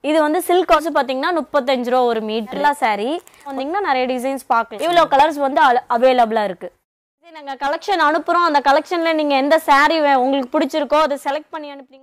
இது வந்து சில்க் காசு பார்த்தீங்கன்னா முப்பத்தஞ்சு ரூபா ஒரு மீட்டர்லாம் saree வந்தீங்கன்னா நிறைய டிசைன்ஸ் பார்க்கலாம் இவ்வளோ கலர்ஸ் வந்து அவைலபிளாக இருக்குது சரி நாங்கள் கலெக்ஷன் அனுப்புகிறோம் அந்த கலெக்ஷனில் நீங்கள் எந்த saree வே உங்களுக்கு பிடிச்சிருக்கோ அதை செலக்ட் பண்ணி அனுப்புனீங்கன்னா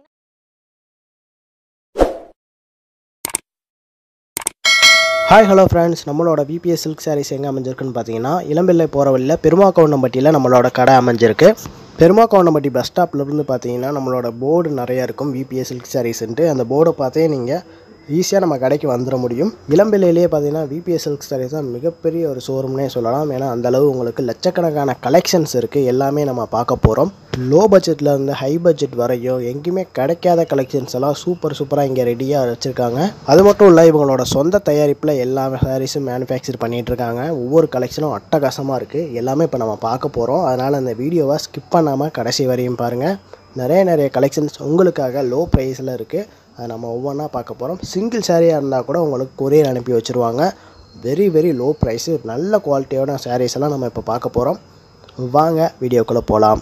ஹாய் ஹலோ ஃப்ரெண்ட்ஸ் நம்மளோட பிபிஎஸ் சில்க் சாரீஸ் எங்கே அமைஞ்சிருக்குன்னு பார்த்தீங்கன்னா இளம்பிள்ளை போகிற வழியில் பெருமாக்கவுண்டம்பட்டியில் நம்மளோட கடை அமைஞ்சிருக்கு பெருமாக்கவுண்டம்பட்டி பஸ் ஸ்டாப்லேருந்து பார்த்தீங்கன்னா நம்மளோட போர்டு நிறையா இருக்கும் பிபிஎஸ் சில்க் சாரீஸ்ன்ட்டு அந்த போர்டை பார்த்தே நீங்கள் ஈஸியாக நம்ம கடைக்கு வந்துட முடியும் இளம்பிள்ளையிலேயே பார்த்தீங்கன்னா விபிஎஸ் சில்க் சாரீஸ் தான் மிகப்பெரிய ஒரு ஷோரூம்னே சொல்லலாம் ஏன்னா அந்தளவு உங்களுக்கு லட்சக்கணக்கான கலெக்ஷன்ஸ் இருக்குது எல்லாமே நம்ம பார்க்க போகிறோம் லோ பட்ஜெட்டில் இருந்து ஹை பட்ஜெட் வரையும் எங்கேயுமே கிடைக்காத கலெக்ஷன்ஸ் எல்லாம் சூப்பர் சூப்பராக இங்கே ரெடியாக வச்சுருக்காங்க அது மட்டும் இல்லை இவங்களோட சொந்த தயாரிப்பில் எல்லா சாரீஸும் மேனுஃபேக்சர் பண்ணிகிட்டு இருக்காங்க ஒவ்வொரு கலெக்ஷனும் அட்டகாசமாக இருக்குது எல்லாமே இப்போ நம்ம பார்க்க போகிறோம் அதனால் அந்த வீடியோவை ஸ்கிப் பண்ணாமல் கடைசி வரையும் பாருங்கள் நிறைய நிறைய கலெக்ஷன்ஸ் உங்களுக்காக லோ ப்ரைஸில் இருக்குது அதை நம்ம ஒவ்வொன்றா பார்க்க போகிறோம் சிங்கிள் சாரியாக இருந்தால் கூட உங்களுக்கு கொரியர் அனுப்பி வச்சுருவாங்க வெரி வெரி லோ ப்ரைஸு நல்ல குவாலிட்டியோட சாரீஸ் எல்லாம் நம்ம இப்போ பார்க்க போகிறோம் வாங்க வீடியோக்குள்ளே போகலாம்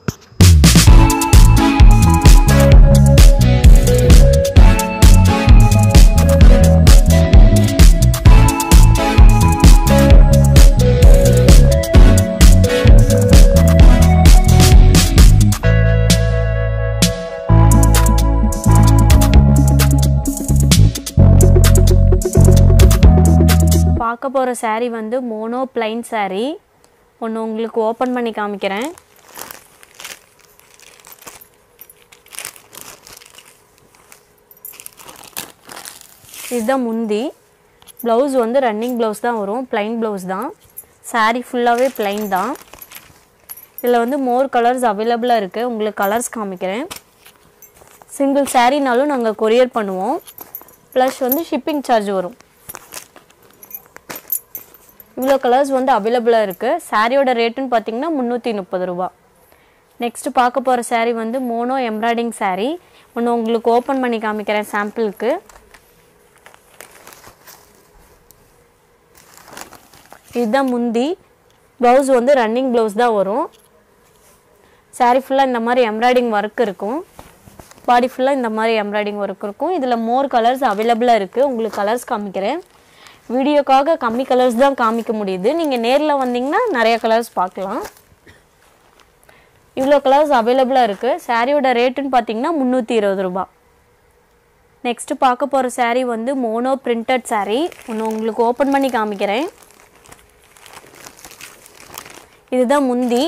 பார்க்க போகிற saree வந்து மோனோ பிளைன் saree ஒன்று உங்களுக்கு ஓப்பன் பண்ணி காமிக்கிறேன் இதுதான் முந்தி ப்ளவுஸ் வந்து ரன்னிங் ப்ளவுஸ் தான் வரும் பிளைன் ப்ளவுஸ் தான் saree ஃபுல்லாகவே பிளைன் தான் இதில் வந்து மோர் கலர்ஸ் அவைலபிளாக இருக்குது உங்களுக்கு கலர்ஸ் காமிக்கிறேன் சிங்கிள் சாரீனாலும் நாங்கள் கொரியர் பண்ணுவோம் ப்ளஸ் வந்து ஷிப்பிங் சார்ஜ் வரும் இவ்வளோ கலர்ஸ் வந்து அவைலபிளாக இருக்குது சாரியோட ரேட்டுன்னு பார்த்தீங்கன்னா முந்நூற்றி முப்பது ரூபா நெக்ஸ்ட்டு பார்க்க போகிற saree வந்து மோனோ எம்ப்ராய்டிங் saree ஒன்று உங்களுக்கு ஓப்பன் பண்ணி காமிக்கிறேன் சாம்பிளுக்கு இதுதான் முந்தி ப்ளவுஸ் வந்து ரன்னிங் ப்ளவுஸ் தான் வரும் saree ஃபுல்லாக இந்த மாதிரி எம்ப்ராய்டிங் ஒர்க் இருக்கும் பாடி ஃபுல்லாக இந்த மாதிரி எம்ப்ராய்டிங் ஒர்க் இருக்கும் இதில் மோர் கலர்ஸ் அவைலபிளாக இருக்குது உங்களுக்கு கலர்ஸ் காமிக்கிறேன் வீடியோக்காக கம்மி கலர்ஸ் தான் காமிக்க முடியுது நீங்கள் நேரில் வந்தீங்கன்னா நிறைய கலர்ஸ் பார்க்கலாம் இவ்வளோ கலர்ஸ் அவைலபிளாக இருக்குது சாரியோட ரேட்டுன்னு பார்த்தீங்கன்னா முந்நூற்றி இருபது ரூபா நெக்ஸ்ட்டு பார்க்க போகிற saree வந்து மோனோ பிரிண்டட் saree ஒன்று உங்களுக்கு ஓப்பன் பண்ணி காமிக்கிறேன் இதுதான் முந்தி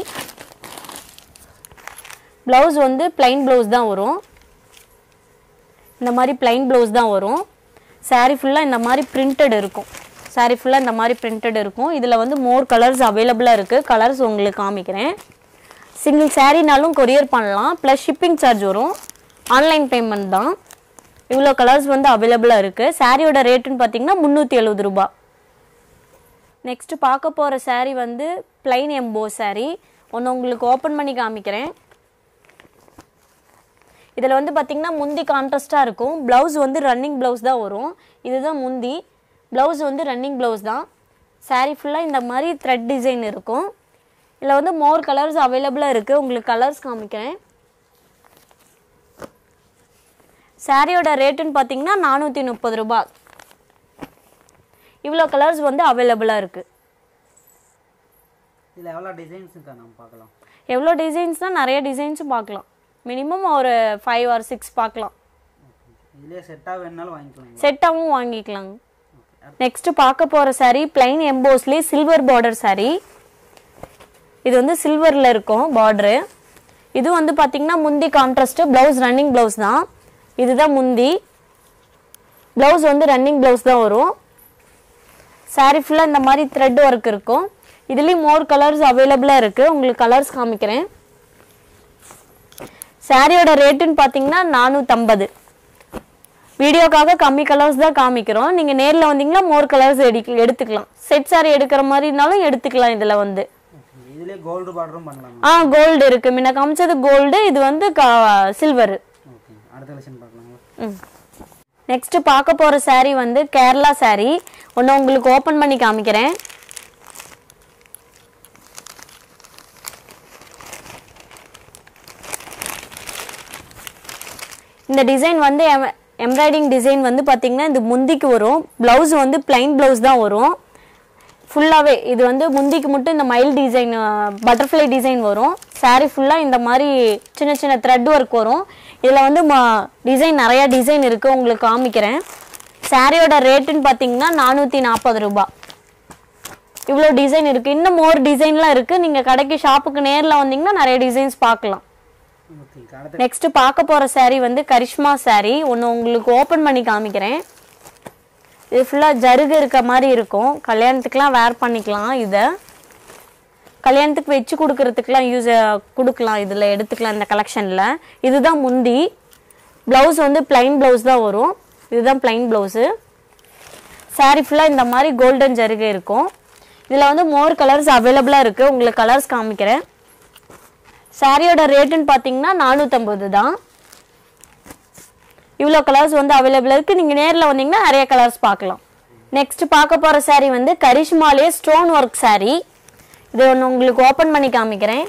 ப்ளவுஸ் வந்து plain ப்ளவுஸ் தான் வரும் இந்த மாதிரி plain ப்ளவுஸ் தான் வரும் saree ஃபுல்லாக இந்த மாதிரி printed இருக்கும் saree ஃபுல்லாக இந்த மாதிரி printed இருக்கும் இதில் வந்து மோர் கலர்ஸ் அவைலபிளாக இருக்குது கலர்ஸ் உங்களுக்கு காமிக்கிறேன் சிங்கிள் சாரீனாலும் கொரியர் பண்ணலாம் ப்ளஸ் ஷிப்பிங் சார்ஜ் வரும் ஆன்லைன் பேமெண்ட் தான் இவ்வளோ கலர்ஸ் வந்து அவைலபிளாக இருக்குது சாரியோட ரேட்டுன்னு பார்த்தீங்கன்னா முந்நூற்றி எழுபது ரூபா நெக்ஸ்ட்டு பார்க்க போகிற saree வந்து plain எம்போ saree ஒன்று உங்களுக்கு ஓப்பன் பண்ணி காமிக்கிறேன் இதில் வந்து பார்த்திங்கன்னா முந்தி கான்ட்ராஸ்ட்டாக இருக்கும் ப்ளவுஸ் வந்து ரன்னிங் ப்ளவுஸ் தான் வரும் இதுதான் முந்தி ப்ளவுஸ் வந்து ரன்னிங் ப்ளவுஸ் தான் saree ஃபுல்லாக இந்த மாதிரி த்ரெட் டிசைன் இருக்கும் இதில் வந்து மோர் கலர்ஸ் அவைலபிளாக இருக்குது உங்களுக்கு கலர்ஸ் காமிக்கிறேன் சாரியோட ரேட்டுன்னு பார்த்தீங்கன்னா நானூற்றி முப்பது ரூபா இவ்வளோ கலர்ஸ் வந்து அவைலபிளாக இருக்குது இதில் எவ்வளோ டிசைன்ஸ் இருக்கா நம்ம பார்க்கலாம் எவ்வளோ டிசைன்ஸ்னால் நிறைய டிசைன்ஸும் பார்க்கலாம் மினிமம் ஒரு ஃபைவ் ஆர் சிக்ஸ் பார்க்கலாம் இதுலேயே செட்டாக வேணுனாலும் வாங்கிக்கலாம் செட்டாகவும் வாங்கிக்கலாங்க நெக்ஸ்ட்டு பார்க்க போகிற saree plain எம்போஸ்லேயே சில்வர் பார்டர் saree இது வந்து சில்வரில் இருக்கும் பார்டரு இது வந்து பார்த்திங்கன்னா முந்தி கான்ட்ராஸ்ட்டு ப்ளவுஸ் ரன்னிங் ப்ளவுஸ் தான் இதுதான் முந்தி ப்ளவுஸ் வந்து ரன்னிங் ப்ளவுஸ் தான் வரும் saree ஃபுல்லாக இந்த மாதிரி த்ரெட் ஒர்க் இருக்கும் இதுலேயும் மோர் கலர்ஸ் அவைலபிளாக இருக்குது உங்களுக்கு கலர்ஸ் காமிக்கிறேன் சாரியோட ரேட்டுன்னு பார்த்தீங்கன்னா நானூற்றம்பது வீடியோக்காக கம்மி கலர்ஸ் தான் காமிக்கிறோம் நீங்கள் நேரில் வந்தீங்கன்னா மோர் கலர்ஸ் எடி எடுத்துக்கலாம் செட் சாரி எடுக்கிற மாதிரினாலும் எடுத்துக்கலாம் இதில் வந்து ஓகே இதுலேயே கோல்டு பார்டரும் பண்ணலாம் ஆ கோல்டு இருக்குது முன்ன காமிச்சது கோல்டு இது வந்து சில்வர் ஓகே அடுத்த கலெக்ஷன் பார்க்கலாங்களா ம் நெக்ஸ்ட்டு பார்க்க போகிற saree வந்து கேரளா saree ஒன்று உங்களுக்கு ஓப்பன் பண்ணி காமிக்கிறேன் இந்த டிசைன் வந்து எம்ப்ராய்டிங் டிசைன் வந்து பார்த்தீங்கன்னா இந்த முந்திக்கு வரும் ப்ளவுஸ் வந்து பிளைன் ப்ளவுஸ் தான் வரும் ஃபுல்லாகவே இது வந்து முந்திக்கு மட்டும் இந்த மயில் டிசைன் பட்டர்ஃப்ளை டிசைன் வரும் saree ஃபுல்லாக இந்த மாதிரி சின்ன சின்ன த்ரெட் ஒர்க் வரும் இதில் வந்து டிசைன் நிறையா டிசைன் இருக்குது உங்களுக்கு காமிக்கிறேன் சாரியோட ரேட்டுன்னு பார்த்தீங்கன்னா நானூற்றி நாற்பது ரூபாய் இவ்வளோ டிசைன் இருக்குது இன்னும் மோர் டிசைன்லாம் இருக்குது நீங்கள் கடைக்கு ஷாப்புக்கு நேரில் வந்தீங்கன்னா நிறைய டிசைன்ஸ் பார்க்கலாம் ஓகேங்கக்கா அடுத்த நெக்ஸ்ட் பார்க்க போகிற saree வந்து கரிஷ்மா saree ஒன்று உங்களுக்கு ஓப்பன் பண்ணி காமிக்கிறேன் இது ஃபுல்லாக ஜருகு இருக்க மாதிரி இருக்கும் கல்யாணத்துக்குலாம் வேர் பண்ணிக்கலாம் இதை கல்யாணத்துக்கு வச்சு கொடுக்கறதுக்குலாம் யூஸ் கொடுக்கலாம் இதில் எடுத்துக்கலாம் இந்த கலெக்ஷனில் இதுதான் முந்தி ப்ளவுஸ் வந்து plain ப்ளவுஸ் தான் வரும் இதுதான் plain ப்ளவுஸு saree ஃபுல்லாக இந்த மாதிரி கோல்டன் ஜருகை இருக்கும் இதில் வந்து மோர் கலர்ஸ் அவைலபிளாக இருக்குது உங்களுக்கு கலர்ஸ் காமிக்கிறேன் சாரியோட ரேட்டுன்னு பார்த்தீங்கன்னா நானூற்றம்பது தான் இவ்வளோ கலர்ஸ் வந்து அவைலபிளாக இருக்குது நீங்கள் நேரில் வந்தீங்கன்னா நிறைய கலர்ஸ் பார்க்கலாம் நெக்ஸ்ட் பார்க்க போகிற saree வந்து கரிஷ்மாலே ஸ்டோன் ஒர்க் saree இது ஒன்று உங்களுக்கு ஓப்பன் பண்ணி காமிக்கிறேன்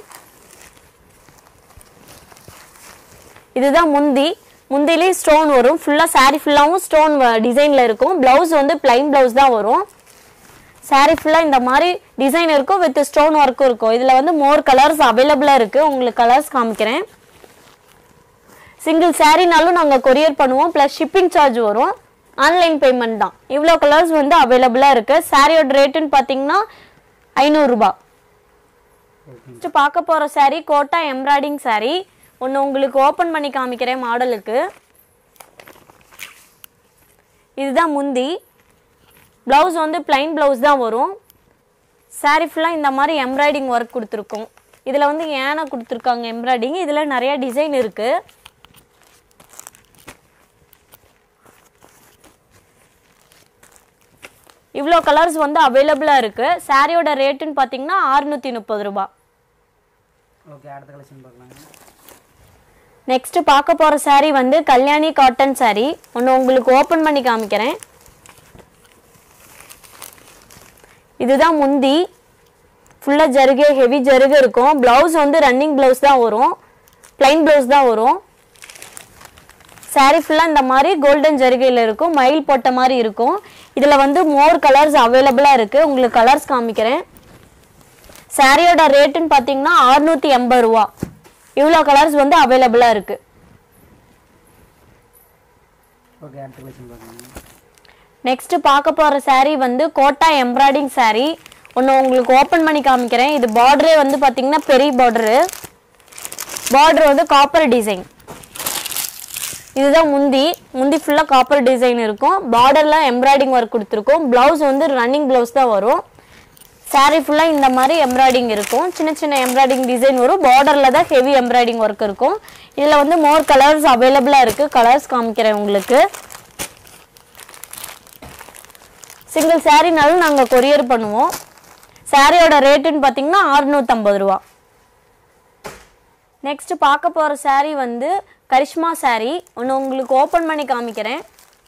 இதுதான் முந்தி முந்திலேயே ஸ்டோன் வரும் ஃபுல்லாக saree ஃபுல்லாகவும் ஸ்டோன் டிசைனில் இருக்கும் ப்ளவுஸ் வந்து plain ப்ளவுஸ் தான் வரும் saree ஃபுல்லாக இந்த மாதிரி டிசைன் இருக்கும் வித் ஸ்டோன் ஒர்க்கும் இருக்கும் இதில் வந்து மோர் கலர்ஸ் அவைலபிளாக இருக்குது உங்களுக்கு கலர்ஸ் காமிக்கிறேன் சிங்கிள் சாரினாலும் நாங்கள் கொரியர் பண்ணுவோம் ப்ளஸ் ஷிப்பிங் சார்ஜ் வரும் ஆன்லைன் பேமெண்ட் தான் இவ்வளோ கலர்ஸ் வந்து அவைலபிளாக இருக்குது சாரியோட ரேட்டுன்னு பார்த்தீங்கன்னா ஐநூறுரூபா நெக்ஸ்ட் பார்க்க போகிற saree கோட்டா எம்ப்ராய்டிங் saree ஒன்று உங்களுக்கு ஓப்பன் பண்ணி காமிக்கிறேன் மாடலுக்கு இதுதான் முந்தி ப்ளவுஸ் வந்து plain ப்ளவுஸ் தான் வரும் saree ஃபுல்லாக இந்த மாதிரி எம்ப்ராய்டிங் ஒர்க் கொடுத்துருக்கோம் இதில் வந்து ஏனை கொடுத்துருக்காங்க எம்ப்ராய்டிங் இதில் நிறைய டிசைன் இருக்குது இவ்வளோ கலர்ஸ் வந்து அவைலபிளாக இருக்குது சாரியோட ரேட்டுன்னு பார்த்தீங்கன்னா அறுநூற்றி முப்பது ரூபா ஓகே அடுத்த கலெக்ஷன் பார்க்கலாங்க நெக்ஸ்ட் பார்க்க போகிற saree வந்து கல்யாணி காட்டன் saree ஒன்று உங்களுக்கு ஓப்பன் பண்ணி காமிக்கிறேன் இதுதான் முந்தி ஃபுல்லாக ஜருகே ஹெவி ஜருகு இருக்கும் ப்ளவுஸ் வந்து ரன்னிங் ப்ளவுஸ் தான் வரும் plain ப்ளவுஸ் தான் வரும் saree ஃபுல்லாக இந்த மாதிரி கோல்டன் ஜருகையில் இருக்கும் மயில் போட்ட மாதிரி இருக்கும் இதில் வந்து மோர் கலர்ஸ் அவைலபிளாக இருக்குது உங்களுக்கு கலர்ஸ் காமிக்கிறேன் சாரியோட ரேட்டுன்னு பார்த்தீங்கன்னா அறுநூற்றி எண்பது ரூபா இவ்வளோ கலர்ஸ் வந்து அவைலபிளாக இருக்குது ஓகே அடுத்த கலெக்ஷன் பார்க்கலாங்க நெக்ஸ்ட் பார்க்க போகிற saree வந்து கோட்டா எம்ப்ராய்டிங் saree ஒன்று உங்களுக்கு ஓப்பன் பண்ணி காமிக்கிறேன் இது பார்டரே வந்து பார்த்தீங்கன்னா பெரிய பார்டரு பார்டர் வந்து காப்பர் டிசைன் இதுதான் முந்தி முந்தி ஃபுல்லாக காப்பர் டிசைன் இருக்கும் பார்டரில் எம்ப்ராய்டிங் ஒர்க் கொடுத்துருக்கோம் ப்ளவுஸ் வந்து ரன்னிங் ப்ளவுஸ் தான் வரும் saree ஃபுல்லாக இந்த மாதிரி எம்ப்ராய்டிங் இருக்கும் சின்ன சின்ன எம்ப்ராய்டிங் டிசைன் வரும் பார்டரில் தான் ஹெவி எம்ப்ராய்டிங் ஒர்க் இருக்கும் இதில் வந்து மோர் கலர்ஸ் அவைலபிளாக இருக்குது கலர்ஸ் காமிக்கிறேன் உங்களுக்கு சிங்கிள் சாரினாலும் நாங்கள் கொரியர் பண்ணுவோம் சாரியோட ரேட்டுன்னு பார்த்தீங்கன்னா அறுநூற்றம்பது ரூபா நெக்ஸ்ட் பார்க்க போகிற saree வந்து கரிஷ்மா saree ஒன்று உங்களுக்கு ஓப்பன் பண்ணி காமிக்கிறேன்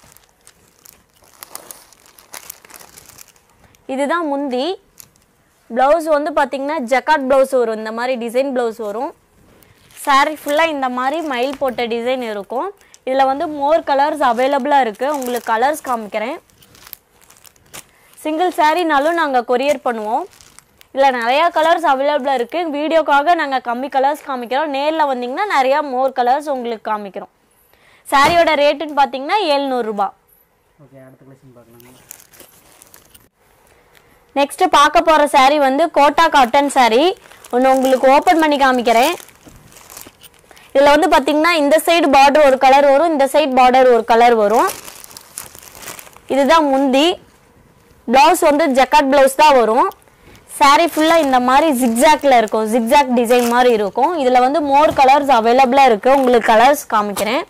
இதுதான் முந்தி ப்ளவுஸ் வந்து பார்த்தீங்கன்னா ஜக்காட் ப்ளவுஸ் வரும் இந்த மாதிரி டிசைன் ப்ளவுஸ் வரும் saree ஃபுல்லாக இந்த மாதிரி மயில் போட்ட டிசைன் இருக்கும் இதில் வந்து மோர் கலர்ஸ் அவைலபிளாக இருக்குது உங்களுக்கு கலர்ஸ் காமிக்கிறேன் சிங்கிள் சாரினாலும் நாங்கள் கொரியர் பண்ணுவோம் இதில் நிறையா கலர்ஸ் அவைலபிளாக இருக்குது வீடியோக்காக நாங்கள் கம்மி கலர்ஸ் காமிக்கிறோம் நேரில் வந்தீங்கன்னா நிறையா மோர் கலர்ஸ் உங்களுக்கு காமிக்கிறோம் சாரியோட ரேட்டுன்னு பார்த்தீங்கன்னா ஏழ்நூறுபா ஓகே அடுத்த கலெக்ஷன் பார்க்கலாங்க நெக்ஸ்ட் பார்க்க போகிற saree வந்து கோட்டா காட்டன் saree ஒன்று உங்களுக்கு ஓப்பன் பண்ணி காமிக்கிறேன் இதில் வந்து பார்த்தீங்கன்னா இந்த சைடு பார்டர் ஒரு கலர் வரும் இந்த சைடு பார்டர் ஒரு கலர் வரும் இதுதான் முந்தி ப்ளவுஸ் வந்து ஜக்காட் ப்ளவுஸ் தான் வரும் saree ஃபுல்லாக இந்த மாதிரி ஜிக்ஜாக்ல இருக்கும் ஜிக்ஜாக் டிசைன் மாதிரி இருக்கும் இதில் வந்து மோர் கலர்ஸ் அவைலபிளாக இருக்குது உங்களுக்கு கலர்ஸ் காமிக்கிறேன்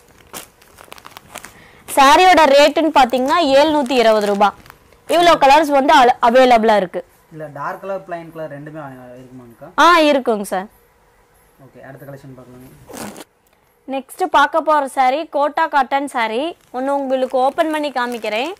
சாரியோட ரேட்டுன்னு பார்த்தீங்கன்னா ஏழ்நூற்றி இருபது ரூபாய் இவ்வளோ கலர்ஸ் வந்து அவைலபிளாக இருக்குது இல்லை டார்க் கலர் பிளைன் கலர் ரெண்டுமே வா- இருக்குமாங்கக்கா ஆ இருக்குங்க சார் ஓகே அடுத்த கலெக்ஷன் பார்க்கலாங்க நெக்ஸ்ட் பார்க்க போகிற saree கோட்டா காட்டன் saree ஒன்று உங்களுக்கு ஓப்பன் பண்ணி காமிக்கிறேன்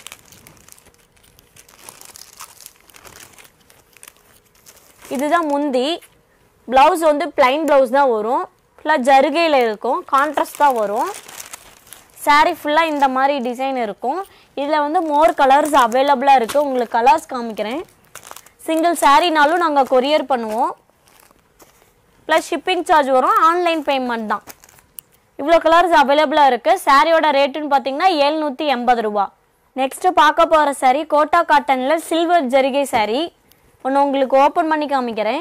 இதுதான் முந்தி ப்ளவுஸ் வந்து plain ப்ளவுஸ் தான் வரும் ஃபுல்லாக ஜருகையில் இருக்கும் கான்ட்ராஸ்ட் தான் வரும் saree ஃபுல்லாக இந்த மாதிரி டிசைன் இருக்கும் இதில் வந்து மோர் கலர்ஸ் அவைலபிளாக இருக்குது உங்களுக்கு கலர்ஸ் காமிக்கிறேன் சிங்கிள் சாரீனாலும் நாங்கள் கொரியர் பண்ணுவோம் ப்ளஸ் ஷிப்பிங் சார்ஜ் வரும் ஆன்லைன் பேமெண்ட் தான் இவ்வளோ கலர்ஸ் அவைலபிளாக இருக்குது சாரியோட ரேட்டுன்னு பார்த்தீங்கன்னா எழுநூற்றி எண்பது ரூபா நெக்ஸ்ட்டு பார்க்க போகிற saree கோட்டா காட்டனில் சில்வர் ஜரிகை saree ஒன்று உங்களுக்கு ஓப்பன் பண்ணி காமிக்கிறேன்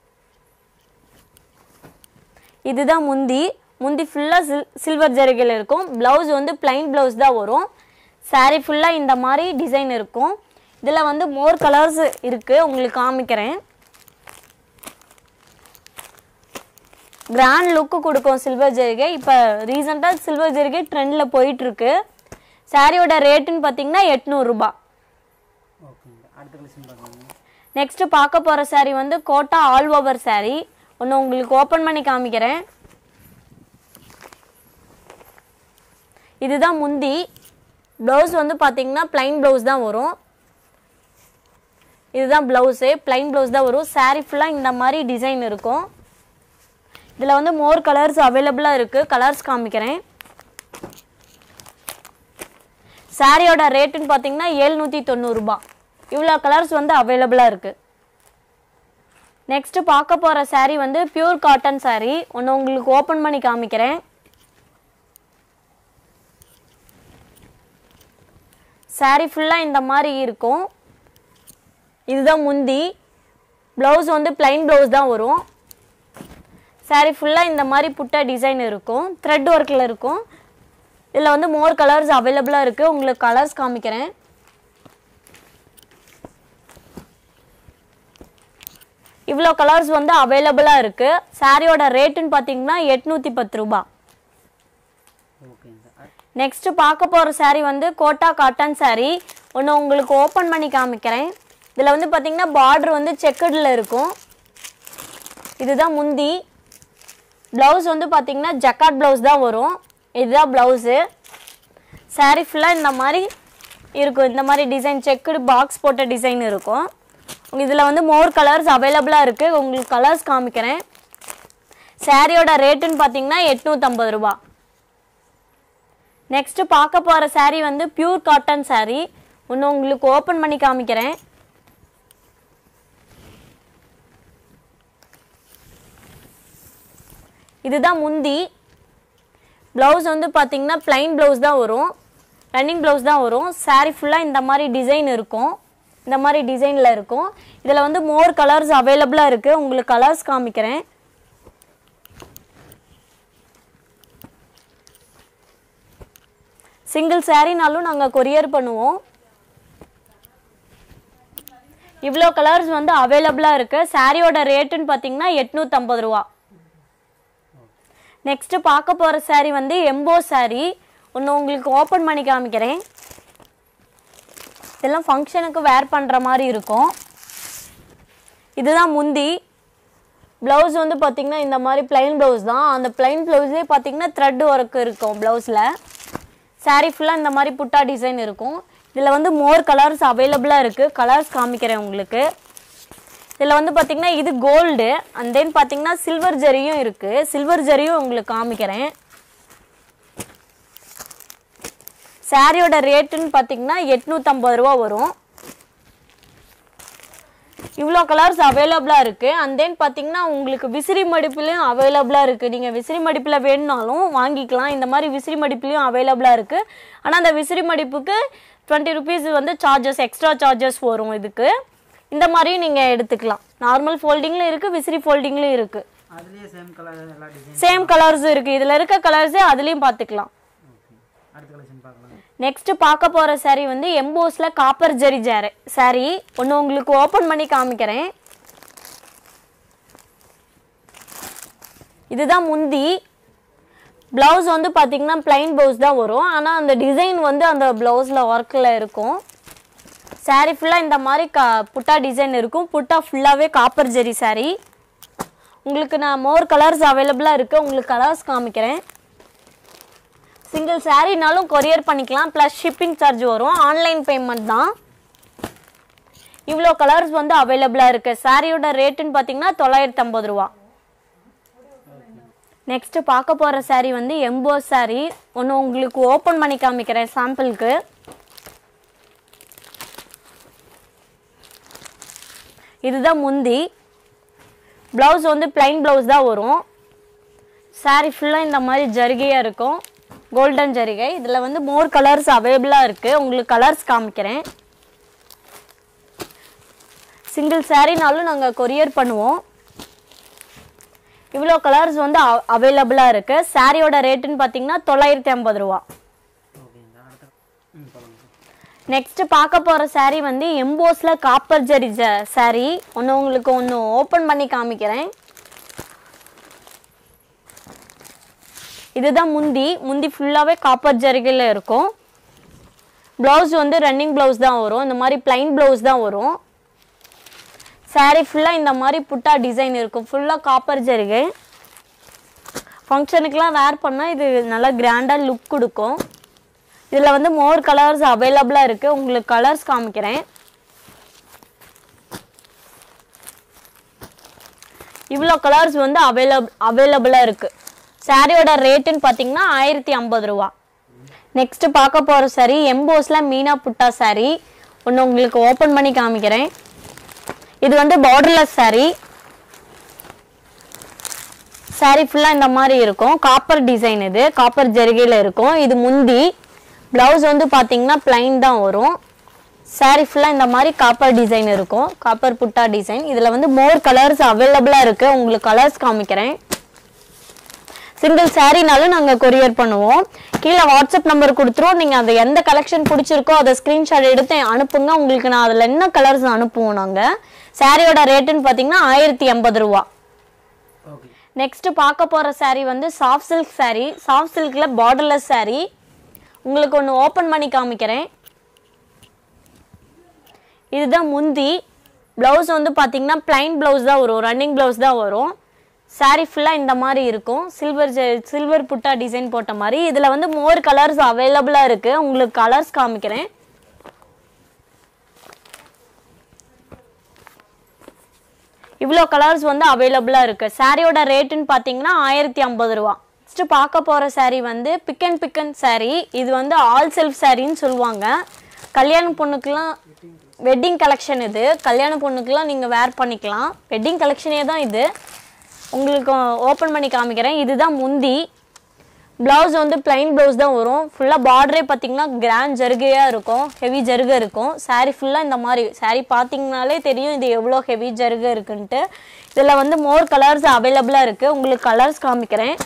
இதுதான் முந்தி முந்தி ஃபுல்லாக சில் சில்வர் ஜரிகையில் இருக்கும் ப்ளவுஸ் வந்து பிளைன் ப்ளவுஸ் தான் வரும் saree ஃபுல்லாக இந்த மாதிரி டிசைன் இருக்கும் இதில் வந்து மோர் கலர்ஸ் இருக்குது உங்களுக்கு காமிக்கிறேன் கிராண்ட் லுக்கு கொடுக்கும் சில்வர் ஜரிகை இப்போ ரீசெண்டாக சில்வர் ஜரிகை ட்ரெண்டில் போயிட்டுருக்கு சாரியோட ரேட்டுன்னு பார்த்தீங்கன்னா எட்நூறுரூபா ஓகேங்க அடுத்த கலெக்ஷன் பார்க்கலாங்க நெக்ஸ்ட்டு பார்க்க போகிற saree வந்து கோட்டா ஆல் ஓவர் saree ஒன்று உங்களுக்கு ஓப்பன் பண்ணி காமிக்கிறேன் இதுதான் முந்தி ப்ளவுஸ் வந்து பார்த்தீங்கன்னா ப்ளைன் ப்ளவுஸ் தான் வரும் இதுதான் ப்ளவுஸு ப்ளைன் ப்ளவுஸ் தான் வரும் saree ஃபுல்லாக இந்த மாதிரி டிசைன் இருக்கும் இதில் வந்து மோர் கலர்ஸ் அவைலபிளாக இருக்குது கலர்ஸ் காமிக்கிறேன் சாரியோட ரேட்டுன்னு பார்த்தீங்கன்னா ஏழ்நூற்றி தொண்ணூறுபா இவ்வளோ கலர்ஸ் வந்து அவைலபிளாக இருக்குது நெக்ஸ்ட்டு பார்க்க போகிற saree வந்து பியூர் காட்டன் saree ஒன்று உங்களுக்கு ஓப்பன் பண்ணி காமிக்கிறேன் saree ஃபுல்லாக இந்த மாதிரி இருக்கும் இதுதான் முந்தி ப்ளவுஸ் வந்து plain ப்ளவுஸ் தான் வரும் saree ஃபுல்லாக இந்த மாதிரி புட்டா டிசைன் இருக்கும் த்ரெட் ஒர்க்கில் இருக்கும் இதில் வந்து மோர் கலர்ஸ் அவைலபிளாக இருக்குது உங்களுக்கு கலர்ஸ் காமிக்கிறேன் இவ்வளோ கலர்ஸ் வந்து அவைலபிளாக இருக்குது சாரியோட ரேட்டுன்னு பார்த்தீங்கன்னா எட்நூற்றி பத்து ரூபா ஓகேங்க அ- நெக்ஸ்ட்டு பார்க்க போகிற saree வந்து கோட்டா காட்டன் saree ஒன்று உங்களுக்கு ஓப்பன் பண்ணி காமிக்கிறேன் இதில் வந்து பார்த்தீங்கன்னா பார்டர் வந்து செக்கடில் இருக்கும் இதுதான் முந்தி ப்ளவுஸ் வந்து பார்த்தீங்கன்னா ஜக்காட் ப்ளவுஸ் தான் வரும் இதுதான் ப்ளவுஸு saree ஃபுல்லாக இந்த மாதிரி இருக்கும் இந்த மாதிரி டிசைன் செக்குடு பாக்ஸ் போட்ட டிசைன் இருக்கும் இதில் வந்து மோர் கலர்ஸ் அவைலபிளாக இருக்குது உங்களுக்கு கலர்ஸ் காமிக்கிறேன் சாரியோட ரேட்டுன்னு பார்த்தீங்கன்னா எட்நூற்றம்பது ரூபா நெக்ஸ்ட்டு பார்க்க போகிற saree வந்து பியூர் காட்டன் saree ஒன்று உங்களுக்கு ஓப்பன் பண்ணி காமிக்கிறேன் இதுதான் முந்தி ப்ளவுஸ் வந்து பார்த்தீங்கன்னா plain ப்ளவுஸ் தான் வரும் ரன்னிங் ப்ளவுஸ் தான் வரும் saree ஃபுல்லாக இந்த மாதிரி டிசைன் இருக்கும் இந்த மாதிரி டிசைனில் இருக்கும் இதில் வந்து மோர் கலர்ஸ் அவைலபிளாக இருக்குது உங்களுக்கு கலர்ஸ் காமிக்கிறேன் சிங்கிள் சாரீனாலும் நாங்கள் கொரியர் பண்ணுவோம் இவ்வளோ கலர்ஸ் வந்து அவைலபிளாக இருக்குது சாரியோட ரேட்டுன்னு பார்த்தீங்கன்னா எட்நூற்றம்பது ரூபா நெக்ஸ்ட்டு பார்க்க போகிற saree வந்து எம்போ saree ஒன்று உங்களுக்கு ஓப்பன் பண்ணி காமிக்கிறேன் இதெல்லாம் ஃபங்க்ஷனுக்கு வேர் பண்ணுற மாதிரி இருக்கும் இதுதான் முந்தி ப்ளவுஸ் வந்து பார்த்திங்கன்னா இந்த மாதிரி பிளைன் ப்ளவுஸ் தான் அந்த பிளைன் ப்ளவுஸ்லேயே பார்த்தீங்கன்னா த்ரெட் ஒர்க் இருக்கும் ப்ளவுஸில் saree ஃபுல்லாக இந்த மாதிரி புட்டா டிசைன் இருக்கும் இதில் வந்து மோர் கலர்ஸ் அவைலபிளாக இருக்குது கலர்ஸ் காமிக்கிறேன் உங்களுக்கு இதில் வந்து பார்த்தீங்கன்னா இது கோல்டு அண்ட் தென் பார்த்தீங்கன்னா சில்வர் ஜரியும் இருக்குது சில்வர் ஜரியும் உங்களுக்கு காமிக்கிறேன் சாரியோட ரேட்டுன்னு பார்த்தீங்கன்னா எட்நூற்றம்பது ரூபா வரும் இவ்வளோ கலர்ஸ் அவைலபிளாக இருக்குது அண்ட் தென் பார்த்தீங்கன்னா உங்களுக்கு விசிறி மடிப்புலையும் அவைலபிளாக இருக்குது நீங்கள் விசிறி மடிப்பில் வேணுனாலும் வாங்கிக்கலாம் இந்த மாதிரி விசிறி மடிப்புலையும் அவைலபிளாக இருக்குது ஆனால் அந்த விசிறி மடிப்புக்கு டுவெண்ட்டி ருபீஸ் வந்து சார்ஜஸ் எக்ஸ்ட்ரா சார்ஜஸ் வரும் இதுக்கு இந்த மாதிரியும் நீங்கள் எடுத்துக்கலாம் நார்மல் ஃபோல்டிங்லையும் இருக்குது விசிறி ஃபோல்டிங்லையும் இருக்குது அதுலேயே சேம் கலர் எல்லா டிசைன் சேம் கலர்ஸும் இருக்குது இதில் இருக்க கலர்ஸே அதுலேயும் பார்த்துக்கலாம் ஓகே அடுத்த கலெக்ஷன் பார்க்கலாம் நெக்ஸ்ட் பார்க்க போகிற saree வந்து எம்போஸில் காப்பர் ஜரி ஜாரு saree ஒன்று உங்களுக்கு ஓப்பன் பண்ணி காமிக்கிறேன் இதுதான் முந்தி ப்ளவுஸ் வந்து பார்த்தீங்கன்னா plain ப்ளவுஸ் தான் வரும் ஆனால் அந்த டிசைன் வந்து அந்த ப்ளவுஸில் ஒர்க்கில் இருக்கும் saree ஃபுல்லாக இந்த மாதிரி கா புட்டா டிசைன் இருக்கும் புட்டா ஃபுல்லாகவே காப்பர் ஜரி saree உங்களுக்கு நான் மோர் கலர்ஸ் அவைலபிளாக இருக்குது உங்களுக்கு கலர்ஸ் காமிக்கிறேன் சிங்கிள் சாரீனாலும் கொரியர் பண்ணிக்கலாம் ப்ளஸ் ஷிப்பிங் சார்ஜ் வரும் ஆன்லைன் பேமெண்ட் தான் இவ்வளோ கலர்ஸ் வந்து அவைலபிளாக இருக்குது சாரியோட ரேட்டுன்னு பார்த்தீங்கன்னா தொள்ளாயிரத்தி ஐம்பது ரூபா நெக்ஸ்ட் பார்க்க போகிற saree வந்து எம்போஸ் saree ஒன்று உங்களுக்கு ஓப்பன் பண்ணி காமிக்கிறேன் சாம்பிளுக்கு இதுதான் முந்தி ப்ளவுஸ் வந்து plain ப்ளவுஸ் தான் வரும் saree ஃபுல்லாக இந்த மாதிரி ஜரிகையாக இருக்கும் கோல்டன் ஜரிகை இதில் வந்து மோர் கலர்ஸ் அவைலபிளாக இருக்குது உங்களுக்கு கலர்ஸ் காமிக்கிறேன் சிங்கிள் சாரீனாலும் நாங்கள் கொரியர் பண்ணுவோம் இவ்வளோ கலர்ஸ் வந்து அவைலபிளாக இருக்குது சாரியோட ரேட்டுன்னு பார்த்தீங்கன்னா தொள்ளாயிரத்தி ஐம்பது ரூபா ஓகேங்க அடுத்த ம் சொல்லுங்கள் நெக்ஸ்ட் பார்க்க போகிற saree வந்து எம்போஸில் காப்பர் ஜரி ஜ saree ஒன்று உங்களுக்கு ஒன்று ஓப்பன் பண்ணி காமிக்கிறேன் இதுதான் முந்தி முந்தி ஃபுல்லாகவே காப்பர் ஜரிகையில் இருக்கும் ப்ளவுஸ் வந்து ரன்னிங் ப்ளவுஸ் தான் வரும் இந்த மாதிரி plain ப்ளவுஸ் தான் வரும் saree ஃபுல்லாக இந்த மாதிரி புட்டா டிசைன் இருக்கும் ஃபுல்லாக காப்பர் ஜரிகை ஃபங்க்ஷனுக்குலாம் வேர் பண்ணால் இது நல்லா கிராண்டாக லுக் கொடுக்கும் இதில் வந்து மோர் கலர்ஸ் அவைலபிளாக இருக்குது உங்களுக்கு கலர்ஸ் காமிக்கிறேன் இவ்வளோ கலர்ஸ் வந்து அவைலப் அவைலபிளாக இருக்குது சாரியோட ரேட்டுன்னு பார்த்தீங்கன்னா ஆயிரத்தி ஐம்பது ரூபா நெக்ஸ்ட்டு பார்க்க போகிற saree எம்போஸில் மீனா புட்டா saree ஒன்று உங்களுக்கு ஓப்பன் பண்ணி காமிக்கிறேன் இது வந்து பார்டர்லெஸ் saree saree ஃபுல்லாக இந்த மாதிரி இருக்கும் காப்பர் டிசைன் இது காப்பர் ஜரிகையில் இருக்கும் இது முந்தி ப்ளவுஸ் வந்து பார்த்தீங்கன்னா பிளைன் தான் வரும் saree ஃபுல்லாக இந்த மாதிரி காப்பர் டிசைன் இருக்கும் காப்பர் புட்டா டிசைன் இதில் வந்து மோர் கலர்ஸ் அவைலபிளாக இருக்குது உங்களுக்கு கலர்ஸ் காமிக்கிறேன் சிங்கிள் சாரீனாலும் நாங்கள் கொரியர் பண்ணுவோம் கீழே வாட்ஸ்அப் நம்பர் கொடுத்துருவோம் நீங்கள் அந்த எந்த கலெக்ஷன் பிடிச்சிருக்கோ அதை ஸ்க்ரீன்ஷாட் எடுத்து அனுப்புங்க உங்களுக்கு நான் அதில் என்ன கலர்ஸ் அனுப்புவோம் நாங்கள் சாரியோட ரேட்டுன்னு பார்த்தீங்கன்னா ஆயிரத்தி எண்பது ரூபா ஓகே நெக்ஸ்ட் பார்க்க போகிற saree வந்து சாஃப்ட் சில்க் saree சாஃப்ட் சில்கில் பார்டர்லெஸ் saree உங்களுக்கு ஒன்று ஓப்பன் பண்ணி காமிக்கிறேன் இதுதான் முந்தி ப்ளவுஸ் வந்து பார்த்தீங்கன்னா பிளைன் ப்ளவுஸ் தான் வரும் ரன்னிங் ப்ளவுஸ் தான் வரும் saree ஃபுல்லாக இந்த மாதிரி இருக்கும் சில்வர் சில்வர் புட்டா டிசைன் போட்ட மாதிரி இதில் வந்து மோர் கலர்ஸ் அவைலபிளாக இருக்குது உங்களுக்கு கலர்ஸ் காமிக்கிறேன் இவ்வளோ கலர்ஸ் வந்து அவைலபிளாக இருக்குது சாரியோட ரேட்டுன்னு பார்த்தீங்கன்னா ஆயிரத்தி ஐம்பது ரூபா நெக்ஸ்ட்டு பார்க்க போகிற saree வந்து pick and pick and saree இது வந்து ஆல் செல்ஃப் சாரின்னு சொல்லுவாங்க கல்யாண பொண்ணுக்கெலாம் வெட்டிங் கலெக்ஷன் இது கல்யாண பொண்ணுக்கெலாம் நீங்கள் வேர் பண்ணிக்கலாம் வெட்டிங் கலெக்ஷனே தான் இது உங்களுக்கு ஓப்பன் பண்ணி காமிக்கிறேன் இதுதான் முந்தி ப்ளவுஸ் வந்து plain ப்ளவுஸ் தான் வரும் ஃபுல்லாக பார்டரே பார்த்தீங்கன்னா கிராண்ட் ஜருகையாக இருக்கும் ஹெவி ஜருகை இருக்கும் saree ஃபுல்லாக இந்த மாதிரி saree பார்த்தீங்கனாலே தெரியும் இது எவ்வளோ ஹெவி ஜருகை இருக்குன்ட்டு இதில் வந்து மோர் கலர்ஸ் அவைலபிளாக இருக்குது உங்களுக்கு கலர்ஸ் காமிக்கிறேன்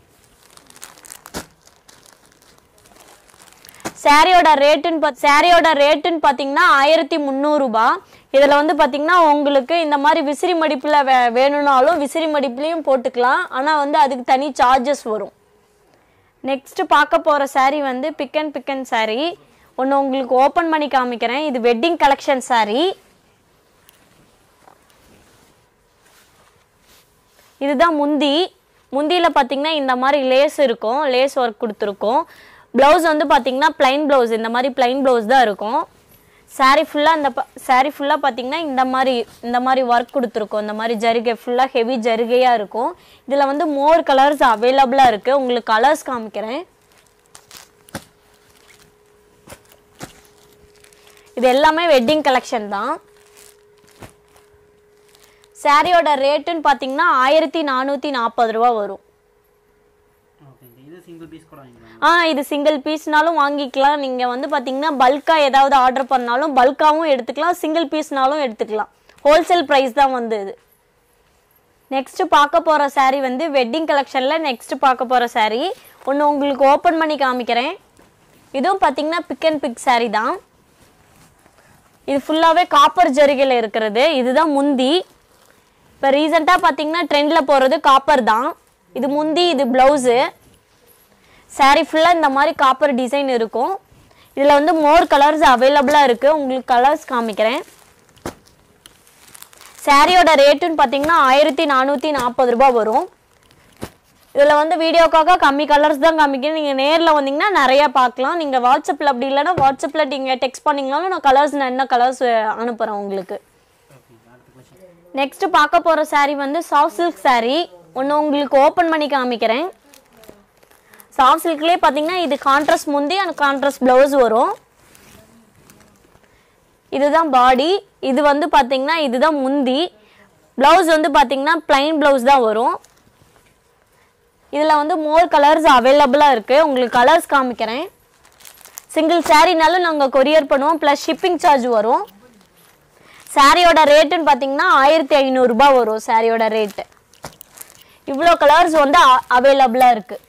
சாரியோட ரேட்டுன்னு பார்த்து சாரியோட ரேட்டுன்னு பார்த்தீங்கன்னா ஆயிரத்தி முந்நூறுபா இதில் வந்து பார்த்தீங்கன்னா உங்களுக்கு இந்த மாதிரி விசிறி மடிப்பில் வே வேணும்னாலும் விசிறி மடிப்புலேயும் போட்டுக்கலாம் ஆனால் வந்து அதுக்கு தனி சார்ஜஸ் வரும் நெக்ஸ்ட் பார்க்க போகிற saree வந்து pick and pick and saree ஒன்று உங்களுக்கு ஓப்பன் பண்ணி காமிக்கிறேன் இது வெட்டிங் கலெக்ஷன் saree இதுதான் முந்தி முந்தியில் பார்த்தீங்கன்னா இந்த மாதிரி லேஸ் இருக்கும் லேஸ் ஒர்க் கொடுத்துருக்கோம் ப்ளவுஸ் வந்து பார்த்தீங்கன்னா plain ப்ளவுஸ் இந்த மாதிரி plain ப்ளவுஸ் தான் இருக்கும் saree ஃபுல்லாக இந்த saree ஃபுல்லாக பார்த்தீங்கன்னா இந்த மாதிரி இந்த மாதிரி ஒர்க் கொடுத்துருக்கோம் இந்த மாதிரி ஜரிகை ஃபுல்லாக ஹெவி ஜரிகையாக இருக்கும் இதில் வந்து மோர் கலர்ஸ் அவைலபிளாக இருக்குது உங்களுக்கு கலர்ஸ் காமிக்கிறேன் இது எல்லாமே வெட்டிங் கலெக்ஷன் தான் சாரியோட ரேட்டுன்னு பார்த்தீங்கன்னா ஆயிரத்தி நானூற்றி நாற்பது ரூபா வரும் ஓகேங்க இது சிங்கிள் பீஸ் கூட வாங்கிக்கலாம் ஆ இது சிங்கிள் பீஸ்னாலும் வாங்கிக்கலாம் நீங்கள் வந்து பார்த்தீங்கன்னா பல்காக ஏதாவது ஆர்டர் பண்ணாலும் பல்காவும் எடுத்துக்கலாம் சிங்கிள் பீஸ்னாலும் எடுத்துக்கலாம் ஹோல்சேல் ப்ரைஸ் தான் வந்து இது நெக்ஸ்ட் பார்க்க போகிற saree வந்து வெட்டிங் கலெக்ஷனில் நெக்ஸ்ட் பார்க்க போகிற saree ஒன்று உங்களுக்கு ஓப்பன் பண்ணி காமிக்கிறேன் இதுவும் பார்த்தீங்கன்னா பிக் அண்ட் பிக் saree தான் இது ஃபுல்லாகவே காப்பர் ஜரிகையில் இருக்கிறது இதுதான் முந்தி இப்போ ரீசெண்டாக பார்த்தீங்கன்னா ட்ரெண்டில் போகிறது காப்பர் தான் இது முந்தி இது ப்ளவுஸு saree ஃபுல்லாக இந்த மாதிரி காப்பர் டிசைன் இருக்கும் இதில் வந்து மோர் கலர்ஸ் அவைலபிளாக இருக்குது உங்களுக்கு கலர்ஸ் காமிக்கிறேன் சாரியோட ரேட்டுன்னு பார்த்தீங்கன்னா ஆயிரத்தி நானூற்றி நாற்பது ரூபாய் வரும் இதில் வந்து வீடியோக்காக கம்மி கலர்ஸ் தான் காமிக்கிறேன் நீங்கள் நேரில் வந்தீங்கன்னா நிறையா பார்க்கலாம் நீங்கள் வாட்ஸ்அப்பில் அப்படி இல்லைன்னா வாட்ஸ்அப்பில் நீங்கள் டெக்ஸ்ட் பண்ணிங்கனாலும் நான் கலர்ஸ் நான் என்ன கலர்ஸ் அனுப்புகிறேன் உங்களுக்கு ஓகேங்க அடுத்த கொஸ்டின் நெக்ஸ்ட் பார்க்க போகிற saree வந்து சாஃப்ட் சில்க் saree ஒன்று உங்களுக்கு ஓப்பன் பண்ணி காமிக்கிறேன் சாஃப்ட் சில்க்லேயே பார்த்தீங்கன்னா இது கான்ட்ராஸ்ட் முந்தி அண்ட் கான்ட்ராஸ்ட் ப்ளவுஸ் வரும் இதுதான் பாடி இது வந்து பார்த்தீங்கன்னா இதுதான் முந்தி ப்ளவுஸ் வந்து பார்த்தீங்கன்னா ப்ளைன் ப்ளவுஸ் தான் வரும் இதில் வந்து மோர் கலர்ஸ் அவைலபிளாக இருக்குது உங்களுக்கு கலர்ஸ் காமிக்கிறேன் சிங்கிள் சாரீனாலும் நாங்கள் கொரியர் பண்ணுவோம் ப்ளஸ் ஷிப்பிங் சார்ஜ் வரும் சாரியோட ரேட்டுன்னு பார்த்தீங்கன்னா ஆயிரத்தி ஐநூறுரூபா வரும் சாரியோட ரேட்டு இவ்வளோ கலர்ஸ் வந்து அவைலபிளாக இருக்குது